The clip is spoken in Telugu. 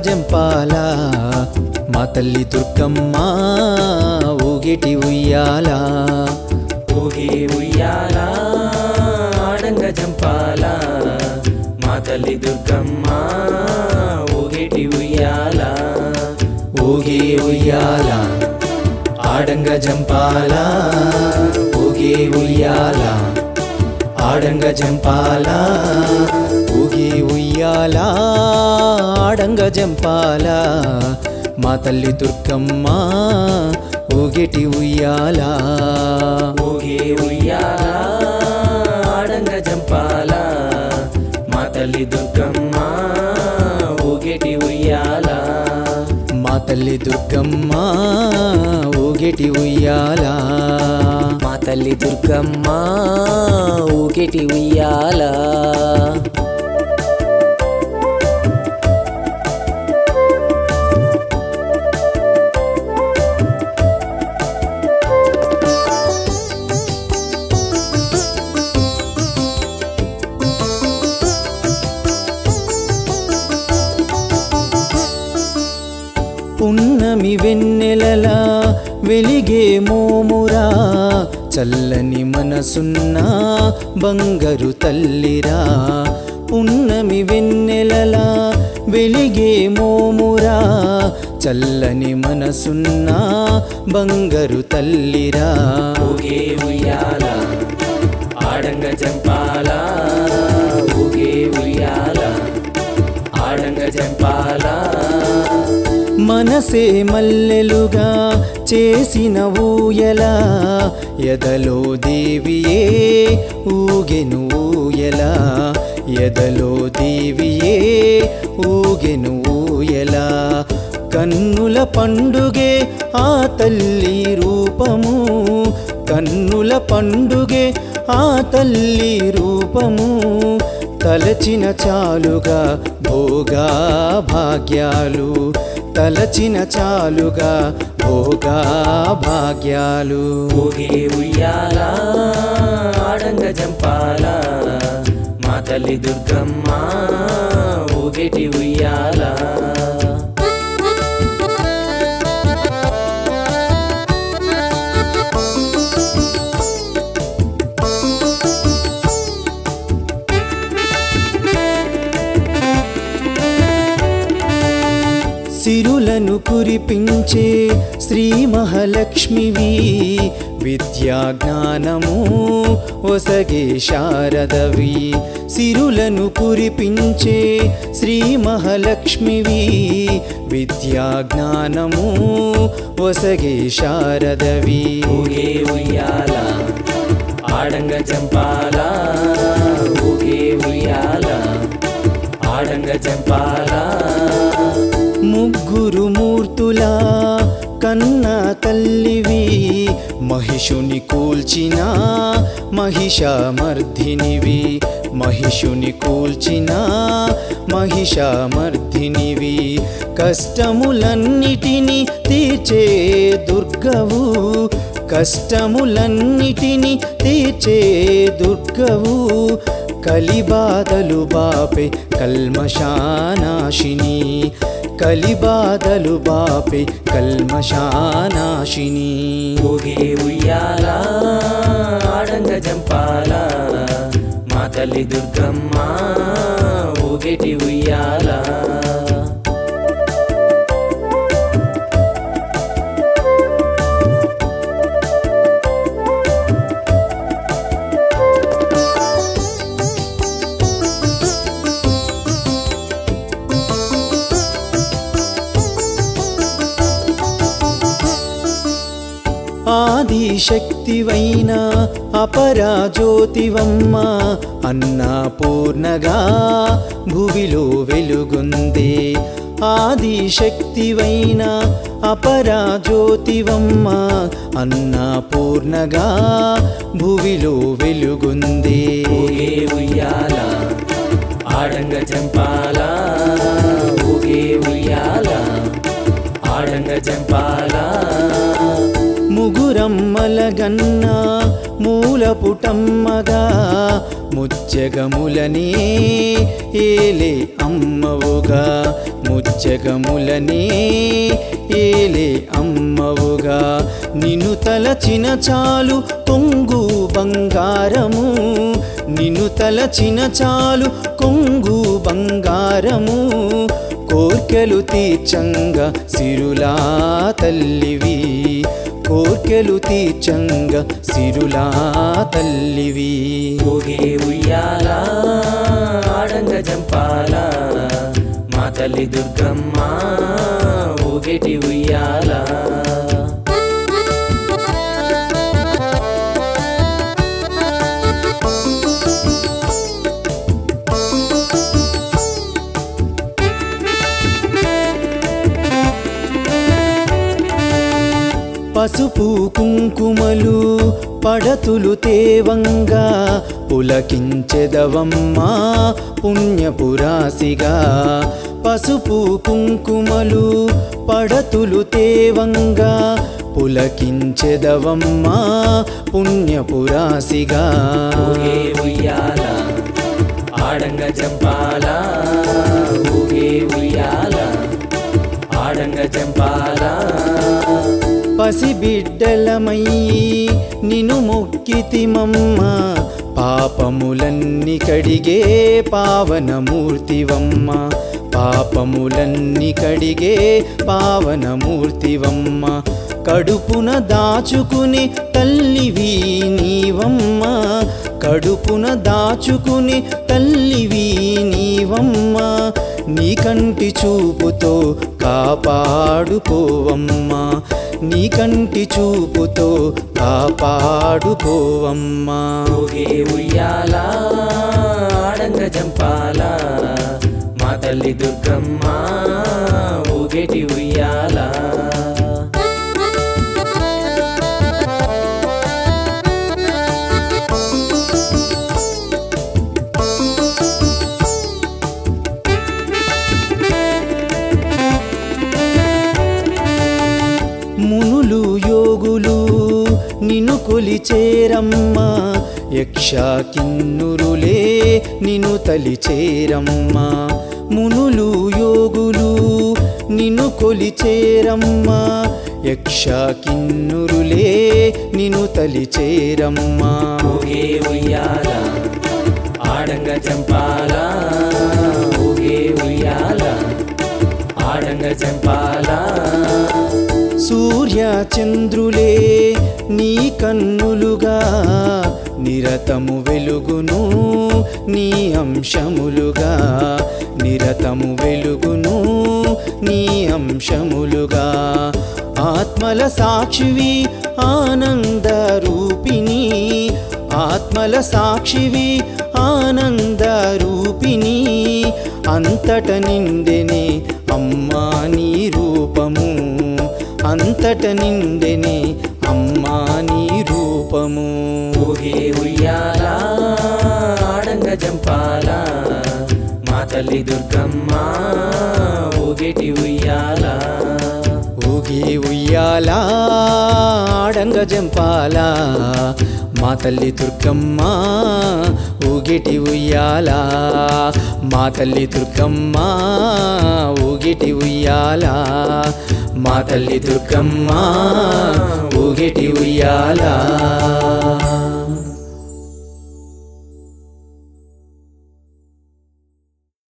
జంపాల మా తల్లి దుర్గమ్మ ఊగిటి ఉయ్యాల ఊగి ఉయ్యాల ఆడంగ జంపాల మా తల్లి దుర్గమ్మ ఊగిటి ఉయ్యాల ఊగి ఉయ్యాల ఆడంగ జంపాల ఊగి ఉయ్యాల ఆడంగ జంపాల ఊగి ఉయ్యాల ఆడంగ జంపాల మా తల్లి దుర్గమ్మ ఊగిటి ఉయ్యాల ఊగి ఉయ్యాల ఆడంగ జంపాల మా తల్లి దుర్గమ్మ ఊగిటి ఉయ్యాల మా తల్లి దుర్గమ్మ ఊగిటి ఉయ్యాల మా తల్లి దుర్గమ్మ ఊగిటి ఉయ్యాల పున్నమి వెన్నెలలా వెలిగే మోమురా చల్లని మనసున్న బంగారు తల్లిరా పున్నమి వెన్నెలలా వెలిగే మోమురా చల్లని మనసున్న బంగారు తల్లిరా ఊగే ఉయ్యాల ఆడంగ జంపాల ఊగే ఉయ్యాల ఆడంగ జంపాల మనసే మల్లెలుగా చేసిన ఊయల ఎదలో దేవియే ఊగెను ఊయల ఎదలో దేవియే ఊగెను ఊయల కన్నుల పండుగే ఆ తల్లి రూపము కన్నుల పండుగే ఆ తల్లి రూపము తలచిన చాలుగా భోగా భాగ్యాలు తలచిన చాలుగా భోగా భాగ్యాలు ఊగే ఉయ్యాల ఆడంగ జంపాల మా తల్లి దుర్గమ్మ ఊగేటి ఉయ్యాల సిరులను కురిపించే శ్రీ మహాలక్ష్మివి విద్యా జ్ఞానము ఒసగే శారదవి సిరులను కురిపించే శ్రీ మహాలక్ష్మివి విద్యా జ్ఞానము ఒసగే శారదవి ఊగే ఉయ్యాల ఆడంగ జంపాల ఊగే ఉయ్యాల ఆడంగ జంపాల ముగ్గురు మూర్తులా కన్నా తల్లివి మహిషుని కూల్చిన మహిషామర్ధినివి మహిషుని కూల్చిన మహిషామర్ధినివి కష్టములన్నిటినీ తీర్చే దుర్గవు కష్టములన్నిటినీ తీర్చే దుర్గవు కలిబాధలు బాపే కల్మషానాశిని కలిబాధలు బాపే కల్మషానాశిని ఊగే ఉయ్యాల ఆడంగ జంపాల మా తల్లి దుర్గమ్మ ఊగేటి ఉయ్యాల ఆదిశక్తివైన అపరాజ్యోతివమ్మ అన్నపూర్ణగా భువిలో వెలుగుందే ఆదిశక్తివైన అపరాజ్యోతివమ్మ అన్నపూర్ణగా భువిలో వెలుగుందే ఊగే ఉయ్యాల ఆడంగ జంపాల ఊగే ఉయ్యాల ఆడంగ జంపాల ముగురమ్మల కలగన్న మూలపుటమ్మగా ముచ్చగములనే ఏలే అమ్మవుగా ముచ్చగములనే ఏలే అమ్మవుగా నిన్ను తలచిన చాలు కొంగు బంగారము నిన్ను తలచిన చాలు కొంగు బంగారము కోర్కెలు తీర్చంగా సిరులా తల్లివి కోర్కెలు తీర్చంగా సిరులా తల్లివి ఊగే ఉయ్యాల ఆడంగ జంపాల మా తల్లి దుర్గమ్మ ఊగేటి ఉయ్యాల పసుపు కుంకుమలు పడతులు తేవంగా పులకించెదవమ్మా పుణ్యపురాసిగా పసుపు కుంకుమలు పడతులు తేవంగా పులకించెదవమ్మా పుణ్యపురాసిగా ఊగే ఉయ్యాల ఆడంగ జంపాల ఊగే ఉయ్యాల ఆడంగ జంపాల పసిబిడ్డలమయ్యి నిను మొక్కితిమమ్మ పాపములన్నీ కడిగే పావనమూర్తివమ్మ పాపములన్నీ కడిగే పావనమూర్తివమ్మ కడుపున దాచుకుని తల్లివి నీవమ్మ కడుపున దాచుకుని తల్లివి నీవమ్మ నీ కంటి చూపుతో కాపాడుకోవమ్మా నీ కంటి చూపుతో కాపాడుకోవమ్మా ఊగే ఉయ్యాల ఆడంగ జంపాల మా తల్లి దుర్గమ్మ ఊగేటి ఉయ్యాల మునులు యోగులు నిన్ను కొలిచేరమ్మా యక్ష కిన్నురులే నిన్ను తలిచేరమ్మా మునులు యోగులు నిన్ను కొలిచేరమ్మా యక్ష కిన్నురులే నిన్ను తలిచేరమ్మా ఊగే ఉయ్యాల ఆడంగ జంపాల ఊగే ఉయ్యాల ఆడంగ జంపాల సూర్య చంద్రులే నీ కన్నులుగా నిరతము వెలుగును నీ అంశములుగా నిరతము వెలుగును నీ అంశములుగా ఆత్మల సాక్షివి ఆనంద రూపిణి ఆత్మల సాక్షివి ఆనంద రూపిణి అంతట నిండెనే అమ్మా నీ రూపము అంతట నిండెనే అమ్మా నీ రూపము ఊగే ఉయ్యాల ఆడంగ జంపాల మా తల్లి దుర్గమ్మ ఊగేటి ఉయ్యాల ఊగి ఉయ్యాల ఆడంగ జంపాల మా తల్లి దుర్గమ్మ ఊగిటి ఉయ్యాల మా తల్లి దుర్గమ్మ ఊగిటి ఉయ్యాల మా తల్లి దుర్గమ్మ ఊగిటి ఉయ్యాల